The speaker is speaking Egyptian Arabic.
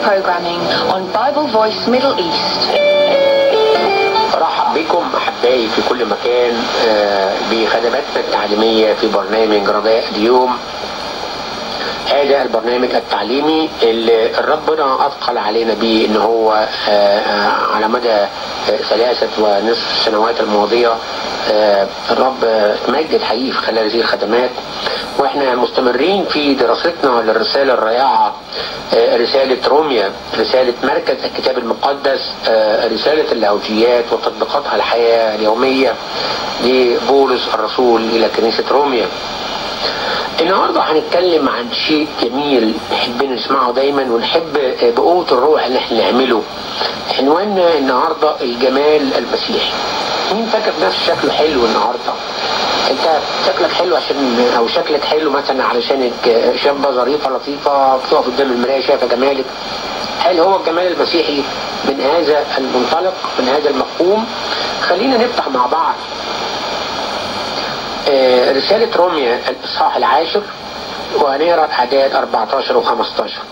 programming on Bible Voice Middle East. رحب بكم احبائي في كل مكان آه، بخدماتنا التعليميه في برنامج رجاء اليوم هذا البرنامج التعليمي اللي ربنا اثقل علينا به ان هو آه، آه، على مدى آه، ثلاثه ونصف السنوات الماضيه آه، الرب آه، مجد حقيقي في خلال هذه الخدمات واحنا مستمرين في دراستنا للرساله الرائعه آه، رساله روميا رساله مركز الكتاب المقدس آه، رساله الاوجيات وتطبيقاتها الحياه اليوميه لبولس الرسول الى كنيسه روميا النهارده هنتكلم عن شيء جميل نحب نسمعه دايما ونحب بقوه الروح اللي احنا نعمله. عنواننا النهارده الجمال المسيحي. مين فاكر نفسه شكله حلو النهارده؟ انت شكلك حلو عشان او شكلك حلو مثلا علشانك شابه ظريفه لطيفه بتقف قدام المرايه شايفه جمالك. هل هو الجمال المسيحي من هذا المنطلق من هذا المفهوم؟ خلينا نفتح مع بعض آه، رسالة روميا الإصحاح العاشر وهنقرا أعداد 14 و 15